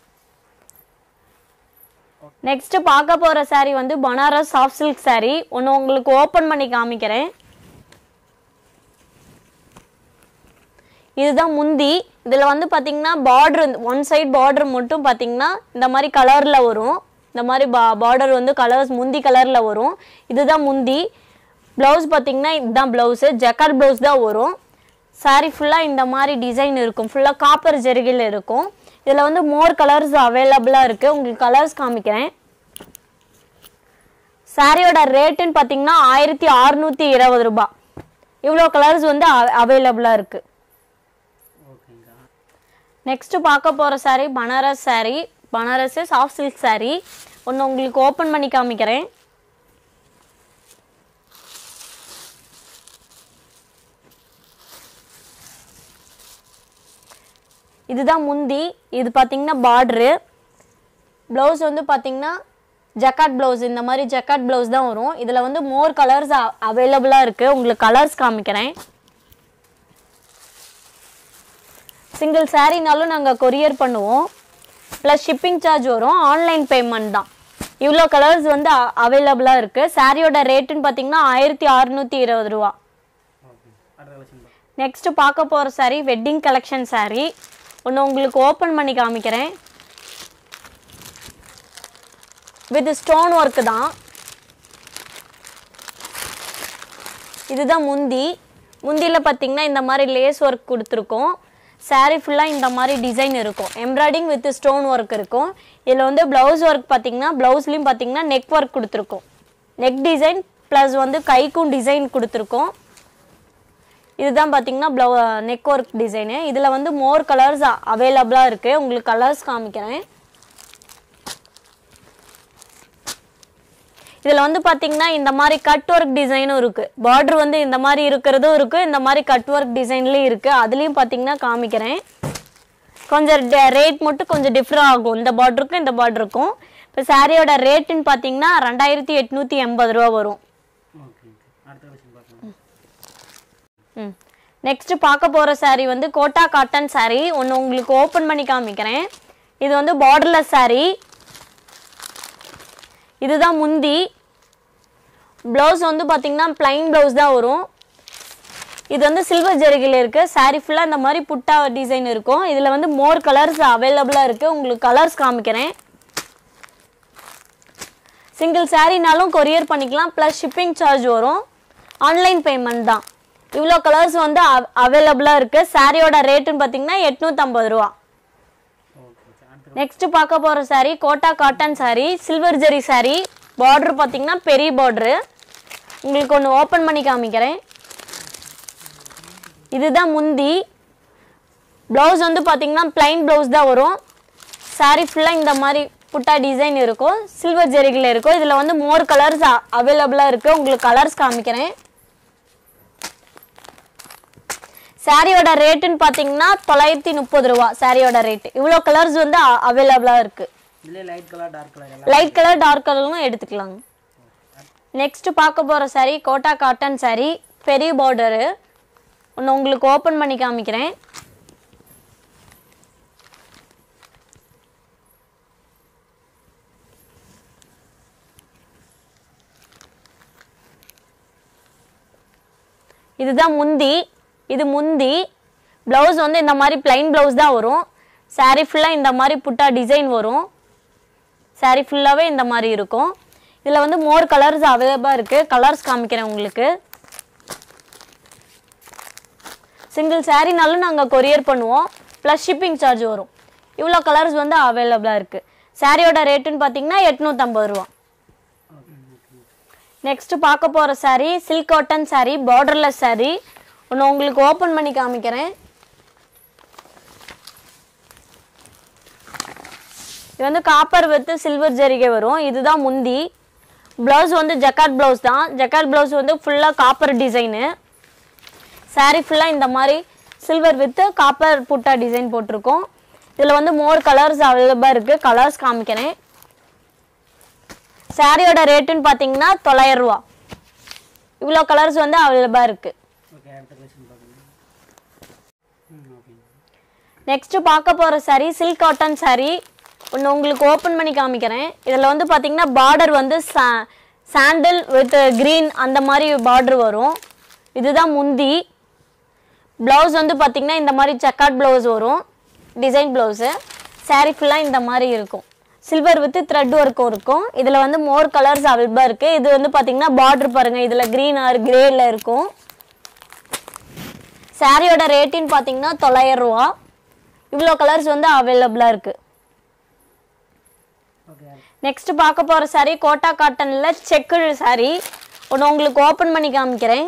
நெக்ஸ்ட் பார்க்க போகிற saree வந்து பனாரஸ் சாஃப்ட் சில்க் saree ஒன்று உங்களுக்கு ஓப்பன் பண்ணி காமிக்கிறேன் இதுதான் முந்தி இதில் வந்து பார்த்தீங்கன்னா பார்டர் ஒன் சைடு பார்டர் மட்டும் பார்த்தீங்கன்னா இந்த மாதிரி கலரில் வரும் இந்த மாதிரி பா பார்டர் வந்து கலர்ஸ் முந்தி கலரில் வரும் இதுதான் முந்தி ப்ளவுஸ் பார்த்தீங்கன்னா இதுதான் ப்ளவுஸு ஜக்கார்ட் ப்ளவுஸ் தான் வரும் saree ஃபுல்லாக இந்த மாதிரி டிசைன் இருக்கும் ஃபுல்லாக காப்பர் ஜெருகில் இருக்கும் இதில் வந்து மோர் கலர்ஸ் அவைலபிளாக இருக்குது உங்களுக்கு கலர்ஸ் காமிக்கிறேன் சாரியோட ரேட்டுன்னு பார்த்தீங்கன்னா ஆயிரத்தி அறுநூற்றி இருபது ரூபாய் இவ்வளோ கலர்ஸ் வந்து அவைலபிளாக இருக்குது ஓகேங்கக்கா நெக்ஸ்ட் பார்க்க போகிற saree Banaras saree Banaras soft silk saree ஒன்று உங்களுக்கு ஓப்பன் பண்ணி காமிக்கிறேன் இதுதான் முந்தி இது பார்த்தீங்கன்னா பார்ட்ரு ப்ளவுஸ் வந்து பார்த்தீங்கன்னா ஜக்காட் ப்ளவுஸ் இந்த மாதிரி ஜக்காட் ப்ளவுஸ் தான் வரும் இதில் வந்து மோர் கலர்ஸ் அவைலபிளாக இருக்குது உங்களுக்கு கலர்ஸ் காமிக்கிறேன் சிங்கிள் சாரீனாலும் நாங்கள் கொரியர் பண்ணுவோம் ப்ளஸ் ஷிப்பிங் சார்ஜ் வரும் ஆன்லைன் பேமெண்ட் தான் இவ்வளோ கலர்ஸ் வந்து அவைலபிளாக இருக்குது சாரியோட ரேட்டுன்னு பார்த்தீங்கன்னா ஆயிரத்தி அறநூற்றி இருபது ரூபா ஓகே அடுத்த கலெக்ஷன் பா நெக்ஸ்ட் பார்க்க போகிற saree வெட்டிங் கலெக்ஷன் saree ஒன்று உங்களுக்கு ஓப்பன் பண்ணி காமிக்கிறேன் வித் ஸ்டோன் ஒர்க்கு தான் இதுதான் முந்தி முந்தியில் பார்த்தீங்கன்னா இந்த மாதிரி லேஸ் ஒர்க் கொடுத்துருக்கோம் saree ஃபுல்லாக இந்த மாதிரி டிசைன் இருக்கும் எம்ப்ராய்டிங் வித் ஸ்டோன் ஒர்க் இருக்கும் இதில் வந்து ப்ளவுஸ் ஒர்க் பார்த்தீங்கன்னா ப்ளவுஸ்லேயும் பார்த்தீங்கன்னா நெக் ஒர்க் கொடுத்துருக்கோம் நெக் டிசைன் ப்ளஸ் வந்து கைக்கும் டிசைன் கொடுத்துருக்கோம் இதுதான் பார்த்தீங்கன்னா ப்ளவு நெக் ஒர்க் டிசைனு இதில் வந்து மோர் கலர்ஸ் அவைலபிளாக இருக்குது உங்களுக்கு கலர்ஸ் காமிக்கிறேன் இதில் வந்து பார்த்தீங்கன்னா இந்த மாதிரி கட் ஒர்க் டிசைனும் இருக்குது பார்டர் வந்து இந்த மாதிரி இருக்கிறதும் இருக்குது இந்த மாதிரி கட் ஒர்க் டிசைன்லேயும் இருக்குது அதுலேயும் பார்த்தீங்கன்னா காமிக்கிறேன் கொஞ்சம் ரேட் மட்டும் கொஞ்சம் டிஃப்ரெண்ட் ஆகும் இந்த பார்டருக்கும் இந்த பார்டருக்கும் இப்போ சாரியோட ரேட்டுன்னு பார்த்தீங்கன்னா ரெண்டாயிரத்தி எட்நூற்றி எண்பது ரூபா வரும் ஓகே அடுத்த கலெக்ஷன் பார்க்கலாம் ம் நெக்ஸ்ட் பார்க்க போகிற saree வந்து கோட்டா காட்டன் saree ஒன்று உங்களுக்கு ஓப்பன் பண்ணி காமிக்கிறேன் இது வந்து பார்டர்லெஸ் saree இதுதான் முந்தி ப்ளவுஸ் வந்து பார்த்தீங்கன்னா plain ப்ளவுஸ் தான் வரும் இது வந்து சில்வர் ஜெருகில் இருக்குது saree ஃபுல்லாக இந்த மாதிரி புட்டா டிசைன் இருக்கும் இதில் வந்து மோர் கலர்ஸ் அவைலபிளாக இருக்குது உங்களுக்கு கலர்ஸ் காமிக்கிறேன் சிங்கிள் சாரீனாலும் கொரியர் பண்ணிக்கலாம் ப்ளஸ் ஷிப்பிங் சார்ஜ் வரும் ஆன்லைன் பேமெண்ட் தான் இவ்வளோ கலர்ஸ் வந்து அவைலபிளாக இருக்குது சாரியோட ரேட்டுன்னு பார்த்தீங்கன்னா எட்நூற்றம்பது ரூபா ஓகே அடுத்த நெக்ஸ்ட் பார்க்க போகிற saree Kota cotton saree silver ஜெரி saree பார்டர் பார்த்தீங்கன்னா பெரிய பார்டரு உங்களுக்கு ஒன்று ஓப்பன் பண்ணி காமிக்கிறேன் இதுதான் முந்தி ப்ளவுஸ் வந்து பார்த்தீங்கன்னா plain ப்ளவுஸ் தான் வரும் saree ஃபுல்லாக இந்த மாதிரி புட்டா டிசைன் இருக்கும் சில்வர் ஜெரிகில் இருக்கும் இதில் வந்து மோர் கலர்ஸ் அவைலபிளாக இருக்குது உங்களுக்கு கலர்ஸ் காமிக்கிறேன் சாரியோட ரேட்டுன்னு பார்த்தீங்கன்னா தொள்ளாயிரத்தி முப்பது ரூபா சாரியோட ரேட்டு இவ்வளோ கலர்ஸ் வந்து அவைலபிளாக இருக்குது இதுலேயே லைட் கலர் டார்க் கலர் எல்லாம் லைட் கலர் டார்க் கலரும் எடுத்துக்கலாங்க நெக்ஸ்ட் பார்க்க போகிற saree கோட்டா காட்டன் saree பெரிய பார்டரு ஒன்று உங்களுக்கு ஓப்பன் பண்ணி காமிக்கிறேன் இதுதான் முந்தி இது முந்தி ப்ளவுஸ் வந்து இந்த மாதிரி plain ப்ளவுஸ் தான் வரும் saree ஃபுல்லாக இந்த மாதிரி புட்டா டிசைன் வரும் saree ஃபுல்லாகவே இந்த மாதிரி இருக்கும் இதில் வந்து மோர் கலர்ஸ் அவைலபிளாக இருக்குது கலர்ஸ் காமிக்கிறேன் உங்களுக்கு சிங்கிள் சாரீனாலும் நாங்கள் கொரியர் பண்ணுவோம் ப்ளஸ் ஷிப்பிங் சார்ஜ் வரும் இவ்வளோ கலர்ஸ் வந்து அவைலபிளாக இருக்குது சாரியோட ரேட்டுன்னு பார்த்தீங்கன்னா எட்நூற்றம்பது ரூபா நெக்ஸ்ட் பார்க்க போகிற saree silk cotton saree borderless saree ஒன்று உங்களுக்கு ஓப்பன் பண்ணி காமிக்கிறேன் இது வந்து காப்பர் வித் சில்வர் ஜரிகை வரும் இதுதான் முந்தி ப்ளவுஸ் வந்து ஜக்கார்ட் ப்ளவுஸ் தான் ஜக்கார்ட் ப்ளவுஸ் வந்து ஃபுல்லாக காப்பர் டிசைனு saree ஃபுல்லாக இந்த மாதிரி சில்வர் வித் காப்பர் புட்டா டிசைன் போட்டிருக்கோம் இதில் வந்து மோர் கலர்ஸ் அவைலபிளாக இருக்குது கலர்ஸ் காமிக்கிறேன் சாரியோட ரேட்டுன்னு பார்த்தீங்கன்னா தொள்ளாயிரம் ரூபா இவ்வளோ கலர்ஸ் வந்து அவைலபிளாக இருக்குது ஓகே அடுத்த கலெக்ஷன் பார்க்கலாம் ம் ஓகேங்க நெக்ஸ்ட்டு பார்க்க போகிற saree சில்க் காட்டன் saree ஒன்று உங்களுக்கு ஓப்பன் பண்ணி காமிக்கிறேன் இதில் வந்து பார்த்தீங்கன்னா பார்டர் வந்து சா சாண்டில் வித் க்ரீன் அந்த மாதிரி பார்டர் வரும் இதுதான் முந்தி ப்ளவுஸ் வந்து பார்த்தீங்கன்னா இந்த மாதிரி செக்கார்ட் ப்ளவுஸ் வரும் டிசைன் ப்ளவுஸு saree ஃபுல்லாக இந்த மாதிரி இருக்கும் சில்வர் வித் த்ரெட் ஒர்க்கும் இருக்கும் இதில் வந்து மோர் கலர்ஸ் அவைலபிளாக இருக்குது இது வந்து பார்த்தீங்கன்னா பார்டர் பாருங்கள் இதில் க்ரீன் ஆர் கிரேயில் இருக்கும் சாரியோட ரேட்டின்னு பார்த்தீங்கன்னா தொள்ளாயிரம் ரூபா இவ்வளோ கலர்ஸ் வந்து அவைலபிளாக இருக்குது ஓகே நெக்ஸ்ட் பார்க்க போகிற saree கோட்டா காட்டனில் செக்குடு saree ஒன்று உங்களுக்கு ஓப்பன் பண்ணி காமிக்கிறேன்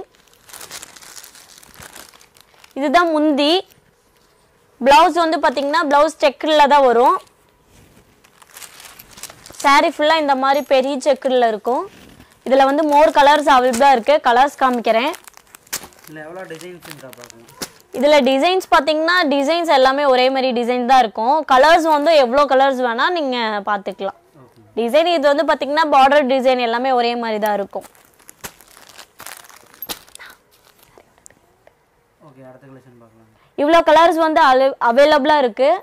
இதுதான் முந்தி ப்ளவுஸ் வந்து பார்த்தீங்கன்னா ப்ளவுஸ் செக்குடில் தான் வரும் saree ஃபுல்லாக இந்த மாதிரி பெரிய செக்குடில் இருக்கும் இதில் வந்து மோர் கலர்ஸ் அவைலபிளாக இருக்குது கலர்ஸ் காமிக்கிறேன் இல்லை எவ்வளோ டிசைன்ஸ் இருக்கா பார்க்கலாம் இதில் டிசைன்ஸ் பார்த்தீங்கன்னா டிசைன்ஸ் எல்லாமே ஒரே மாதிரி டிசைன் தான் இருக்கும் கலர்ஸ் வந்து எவ்வளோ கலர்ஸ் வேணால் நீங்கள் பார்த்துக்கலாம் ஓகே டிசைன் இது வந்து பார்த்தீங்கன்னா பார்டர் டிசைன் எல்லாமே ஒரே மாதிரி தான் இருக்கும் ஓகே அடுத்த கலெக்ஷன் பார்க்கலாம் இவ்வளோ கலர்ஸ் வந்து அவைலபிளாக இருக்குது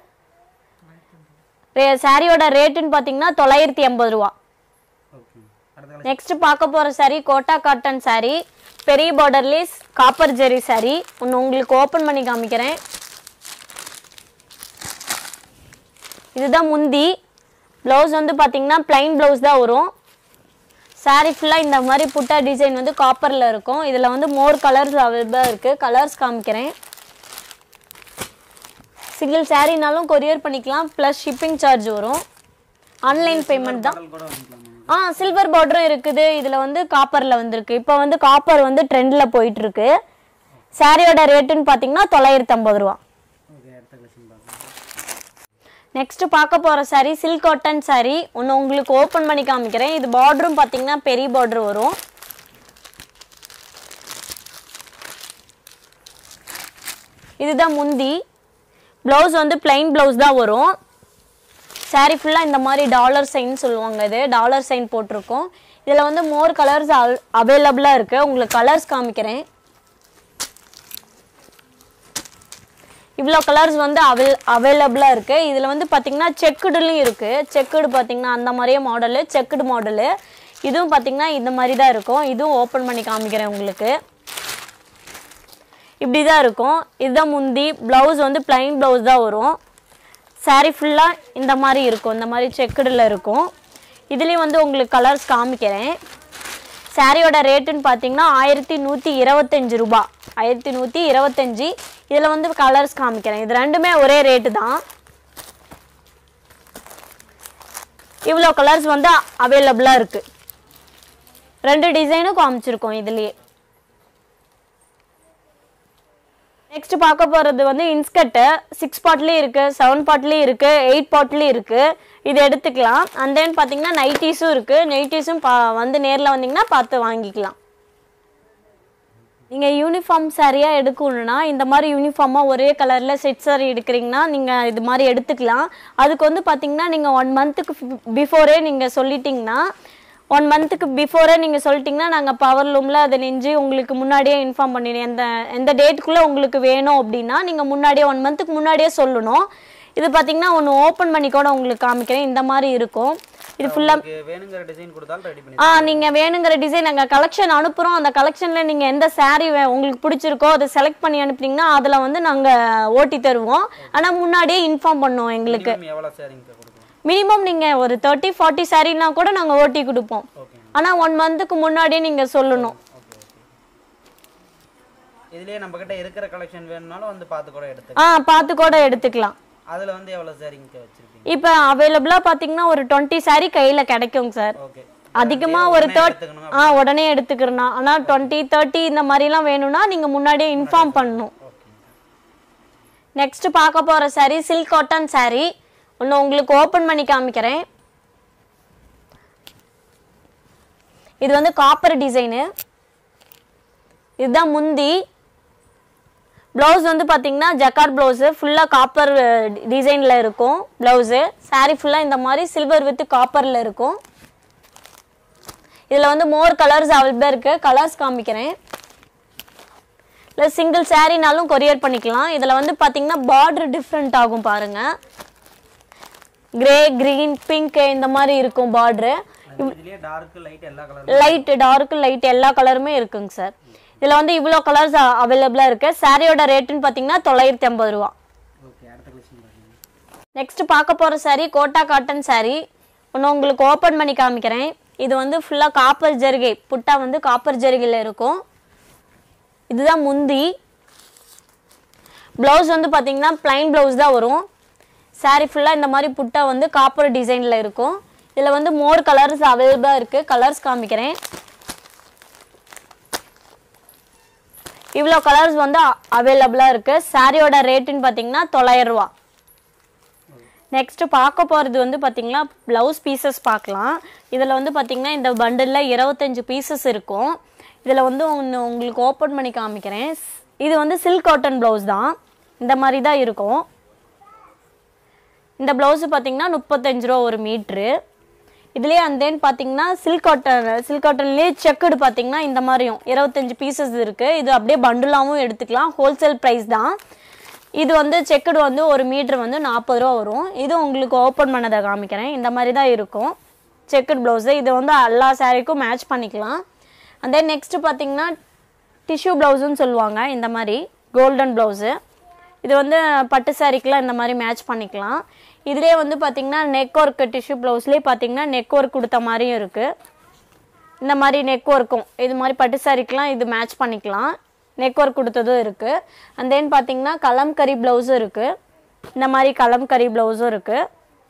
சாரியோட ரேட்டுன்னு பார்த்தீங்கன்னா தொள்ளாயிரத்தி எண்பது ரூபா ஓகே அடுத்த கலெக்ஷன் நெக்ஸ்ட் பார்க்க போகிற saree கோட்டா காட்டன் saree பெரிய பார்டர்லேஸ் காப்பர் ஜெரி saree ஒன்று உங்களுக்கு ஓப்பன் பண்ணி காமிக்கிறேன் இதுதான் முந்தி ப்ளவுஸ் வந்து பார்த்தீங்கன்னா plain ப்ளவுஸ் தான் வரும் saree ஃபுல்லாக இந்த மாதிரி புட்டா டிசைன் வந்து காப்பரில் இருக்கும் இதில் வந்து மோர் கலர்ஸ் அவைலபிளாக இருக்குது கலர்ஸ் காமிக்கிறேன் சிங்கிள் சாரீனாலும் கொரியர் பண்ணிக்கலாம் ப்ளஸ் ஷிப்பிங் சார்ஜ் வரும் ஆன்லைன் பேமெண்ட் தான் மாடல் கூட வாங்கிக்கலாம் ஆ சில்வர் பார்டரும் இருக்குது இதில் வந்து காப்பரில் வந்திருக்கு இப்போ வந்து காப்பர் வந்து ட்ரெண்டில் போயிட்டு இருக்கு சாரியோட ரேட்டுன்னு பார்த்தீங்கன்னா தொள்ளாயிரத்தி ஐம்பது ரூபா ஓகே அடுத்த கலெக்ஷன் பார்க்கலாம் நெக்ஸ்ட் பார்க்க போகிற saree சில்க் காட்டன் saree ஒன்று உங்களுக்கு ஓப்பன் பண்ணி காமிக்கிறேன் இது பார்டரும் பார்த்தீங்கன்னா பெரிய பார்டர் வரும் இதுதான் முந்தி ப்ளவுஸ் வந்து பிளைன் ப்ளவுஸ் தான் வரும் saree ஃபுல்லாக இந்த மாதிரி டாலர் சைன் சொல்லுவாங்க இது டாலர் சைன் போட்டிருக்கோம் இதில் வந்து மோர் கலர்ஸ் அவைலபிளாக இருக்குது உங்களுக்கு கலர்ஸ் காமிக்கிறேன் இவ்வளோ கலர்ஸ் வந்து அவைல் அவைலபிளாக இருக்குது இதில் வந்து பார்த்திங்கன்னா செக்குடுலையும் இருக்குது செக்குடு பார்த்திங்கன்னா அந்த மாதிரியே மாடலு செக்குடு மாடலு இதுவும் பார்த்திங்கன்னா இந்த மாதிரி தான் இருக்கும் இதுவும் ஓப்பன் பண்ணி காமிக்கிறேன் உங்களுக்கு இப்படி தான் இருக்கும் இதுதான் முந்தி ப்ளவுஸ் வந்து plain ப்ளவுஸ் தான் வரும் saree ஃபுல்லாக இந்த மாதிரி இருக்கும் இந்த மாதிரி செக்குடில் இருக்கும் இதுலேயும் வந்து உங்களுக்கு கலர்ஸ் காமிக்கிறேன் சாரியோட ரேட்டுன்னு பார்த்தீங்கன்னா ஆயிரத்தி நூற்றி இருபத்தஞ்சி ரூபா ஆயிரத்தி நூற்றி இருபத்தஞ்சி இதில் வந்து கலர்ஸ் காமிக்கிறேன் இது ரெண்டுமே ஒரே ரேட்டு தான் இவ்வளோ கலர்ஸ் வந்து அவைலபிளாக இருக்குது ரெண்டு டிசைனும் காமிச்சிருக்கோம் இதுலேயே நெக்ஸ்ட் பார்க்க போகிறது வந்து இன்ஸ்கர்ட்டு சிக்ஸ் பாட்லேயும் இருக்குது செவன் பாட்லேயும் இருக்குது எயிட் பாட்லேயும் இருக்குது இது எடுத்துக்கலாம் அண்ட் தென் பார்த்தீங்கன்னா நைட்டிஸும் இருக்குது நைட்டிஸும் பா வந்து நேரில் வந்தீங்கன்னா பார்த்து வாங்கிக்கலாம் நீங்கள் யூனிஃபார்ம் சாரியாக எடுக்கணும்னா இந்த மாதிரி யூனிஃபார்மாக ஒரே கலரில் செட் சாரி எடுக்கிறீங்கன்னா நீங்கள் இது மாதிரி எடுத்துக்கலாம் அதுக்கு வந்து பார்த்தீங்கன்னா நீங்கள் ஒன் மந்த்துக்கு பிஃபோரே நீங்கள் சொல்லிட்டீங்கன்னா ஒன் மந்த்துக்கு பிஃபோரே நீங்கள் சொல்லிட்டீங்கன்னா நாங்கள் பவர் லூமில் அதை நெஞ்சு உங்களுக்கு முன்னாடியே இன்ஃபார்ம் பண்ணிடுவோம் எந்த எந்த டேட்டுக்குள்ளே உங்களுக்கு வேணும் அப்படின்னா நீங்கள் முன்னாடியே ஒன் மந்த்துக்கு முன்னாடியே சொல்லணும் இது பார்த்தீங்கன்னா ஒன்று ஓப்பன் பண்ணி கூட உங்களுக்கு காமிக்கிறேன் இந்த மாதிரி இருக்கும் இது ஃபுல்லாக உங்களுக்கு வேணுங்கிற டிசைன் கொடுத்தாலும் ரெடி பண்ணி ஆ நீங்கள் வேணுங்கிற டிசைன் நாங்கள் கலெக்ஷன் அனுப்புகிறோம் அந்த கலெக்ஷனில் நீங்கள் எந்த saree வே உங்களுக்கு பிடிச்சிருக்கோ அதை செலக்ட் பண்ணி அனுப்புனீங்கன்னா அதில் வந்து நாங்கள் ஓட்டி தருவோம் ஆனால் முன்னாடியே இன்ஃபார்ம் பண்ணுவோம் எங்களுக்கு மினிமம் எவ்வளோ சேரிங்க கொடுக்கலாம் மினிமம் நீங்கள் ஒரு தேர்ட்டி ஃபார்ட்டி சாரீனா கூட நாங்கள் ஓட்டி கொடுப்போம் ஓகே ஆனால் ஒன் மந்த்துக்கு முன்னாடியே நீங்கள் சொல்லணும் ஓகே ஓகே இதுலயே நம்ம கிட்ட இருக்கிற கலெக்ஷன் வேணும்னாலும் வந்து பார்த்து கூட எடுத்து ஆ பார்த்து கூட எடுத்துக்கலாம் அதுல வந்து எவ்வளவு சேரிங்க வச்சிருக்கீங்க இப்போ அவைலபிளாக பார்த்தீங்கன்னா ஒரு டுவெண்ட்டி saree கையில் கிடைக்குங்க சார் ஓகே அதிகமாக ஒரு தேர்ட் எடுத்துக்கணும் ஆ உடனே எடுத்துக்கிறனா ஆனால் டுவெண்ட்டி தேர்ட்டி இந்த மாதிரிலாம் வேணும்னா நீங்கள் முன்னாடியே இன்ஃபார்ம் பண்ணணும் ஓகே நெக்ஸ்ட் பார்க்க போகிற saree சில்க் காட்டன் saree ஒன்று உங்களுக்கு ஓப்பன் பண்ணி காமிக்கிறேன் இது வந்து காப்பர் டிசைனு இதுதான் முந்தி ப்ளவுஸ் வந்து பார்த்தீங்கன்னா ஜக்கார்ட் ப்ளவுஸு ஃபுல்லாக காப்பர் டிசைனில் இருக்கும் ப்ளவுஸு saree ஃபுல்லாக இந்த மாதிரி சில்வர் வித் காப்பரில் இருக்கும் இதில் வந்து மோர் கலர்ஸ் அவைலபிளாக இருக்குது கலர்ஸ் காமிக்கிறேன் இல்லை சிங்கிள் சாரீனாலும் கொரியர் பண்ணிக்கலாம் இதில் வந்து பார்த்தீங்கன்னா பார்டர் டிஃப்ரெண்ட் ஆகும் பாருங்கள் கிரே க்ரீன் பிங்க் இந்த மாதிரி இருக்கும் பார்டரு இதுலயே டார்க் லைட் எல்லா கலரும் லைட் டார்க் லைட் எல்லா கலருமே இருக்குங்க சார் இதில் வந்து இவ்வளோ கலர்ஸ் அவைலபிளாக இருக்குது சாரியோட ரேட்டுன்னு பார்த்தீங்கன்னா தொள்ளாயிரத்தி ஐம்பது ரூபா ஓகே அடுத்த கலெக்ஷன் பாருங்க நெக்ஸ்ட் பார்க்க போகிற saree கோட்டா காட்டன் saree ஒன்று உங்களுக்கு ஓப்பன் பண்ணி காமிக்கிறேன் இது வந்து ஃபுல்லாக காப்பர் ஜரிகை புட்டா வந்து காப்பர் ஜரிகையில் இருக்கும் இதுதான் முந்தி ப்ளவுஸ் வந்து பார்த்தீங்கன்னா ப்ளைன் ப்ளவுஸ் தான் வரும் saree ஃபுல்லாக இந்த மாதிரி புட்டா வந்து காப்பர் டிசைனில் இருக்கும் இதில் வந்து மோர் கலர்ஸ் அவைலபிளாக இருக்குது கலர்ஸ் காமிக்கிறேன் இவ்வளோ கலர்ஸ் வந்து அவைலபிளாக இருக்குது சாரியோட ரேட்டுன்னு பார்த்தீங்கன்னா தொள்ளாயிரம் ரூபா நெக்ஸ்ட் பார்க்க போகிறது வந்து பார்த்தீங்கன்னா ப்ளவுஸ் பீசஸ் பார்க்கலாம் இதில் வந்து பார்த்தீங்கன்னா இந்த பண்டிலில் இருபத்தஞ்சு பீசஸ் இருக்கும் இதில் வந்து ஒன்று உங்களுக்கு ஓப்பன் பண்ணி காமிக்கிறேன் இது வந்து சில்க் காட்டன் ப்ளவுஸ் தான் இந்த மாதிரி தான் இருக்கும் இந்த ப்ளவுஸு பார்த்தீங்கன்னா முப்பத்தஞ்சு ரூபா ஒரு மீட்ரு இதுலேயே அந்த தென் பார்த்தீங்கன்னா சில்க் காட்டன் சில்க் காட்டன்லேயே செக்குடு பார்த்தீங்கன்னா இந்த மாதிரியும் இருபத்தஞ்சு பீசஸ் இருக்குது இது அப்படியே பண்டிலாகவும் எடுத்துக்கலாம் ஹோல்சேல் ப்ரைஸ் தான் இது வந்து செக்குடு வந்து ஒரு மீட்ரு வந்து நாற்பது ரூபா வரும் இது உங்களுக்கு ஓப்பன் பண்ணதை காமிக்கிறேன் இந்த மாதிரி தான் இருக்கும் செக்குடு ப்ளவுஸு இது வந்து எல்லா சாரீக்கும் மேட்ச் பண்ணிக்கலாம் and then நெக்ஸ்ட்டு பார்த்தீங்கன்னா டிஷ்யூ ப்ளவுஸுன்னு சொல்லுவாங்க இந்த மாதிரி கோல்டன் ப்ளவுஸு இது வந்து பட்டு சாரிக்கெலாம் இந்த மாதிரி மேட்ச் பண்ணிக்கலாம் இதுலேயே வந்து பார்த்தீங்கன்னா நெக் ஒர்க்கு டிஷ்யூ ப்ளவுஸ்லேயே பார்த்தீங்கன்னா நெக் ஒர்க் கொடுத்த மாதிரியும் இருக்குது இந்த மாதிரி நெக் ஒர்க்கும் இது மாதிரி பட்டு சாரிக்கெலாம் இது மேட்ச் பண்ணிக்கலாம் நெக் ஒர்க் கொடுத்ததும் இருக்குது அண்ட் தென் பார்த்தீங்கன்னா கலம்கரி ப்ளவுஸும் இருக்குது இந்த மாதிரி கலம்கரி ப்ளவுஸும் இருக்குது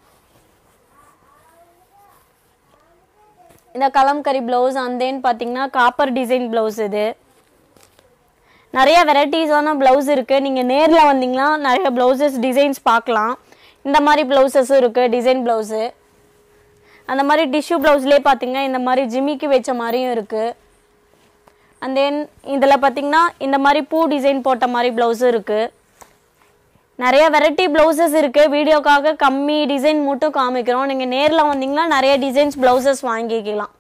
இந்த கலம்கரி ப்ளவுஸ் அண்ட் தென் பார்த்தீங்கன்னா காப்பர் டிசைன் ப்ளவுஸ் இது நிறைய வெரைட்டிஸான ப்ளவுஸ் இருக்குது நீங்கள் நேரில் வந்தீங்கன்னா நிறைய ப்ளவுசஸ் டிசைன்ஸ் பார்க்கலாம் இந்த மாதிரி ப்ளவுசஸும் இருக்குது டிசைன் ப்ளவுஸு அந்த மாதிரி டிஷ்யூ ப்ளவுஸ்லேயே பார்த்தீங்கன்னா இந்த மாதிரி ஜிமிக்கு வச்ச மாதிரியும் இருக்குது அண்ட் தென் இதில் பார்த்தீங்கன்னா இந்த மாதிரி பூ டிசைன் போட்ட மாதிரி ப்ளவுஸும் இருக்குது நிறைய வெரைட்டி ப்ளவுசஸ் இருக்குது வீடியோக்காக கம்மி டிசைன் மட்டும் காமிக்கிறோம் நீங்கள் நேரில் வந்தீங்கன்னா நிறைய டிசைன்ஸ் ப்ளவுசஸ் வாங்கிக்கலாம்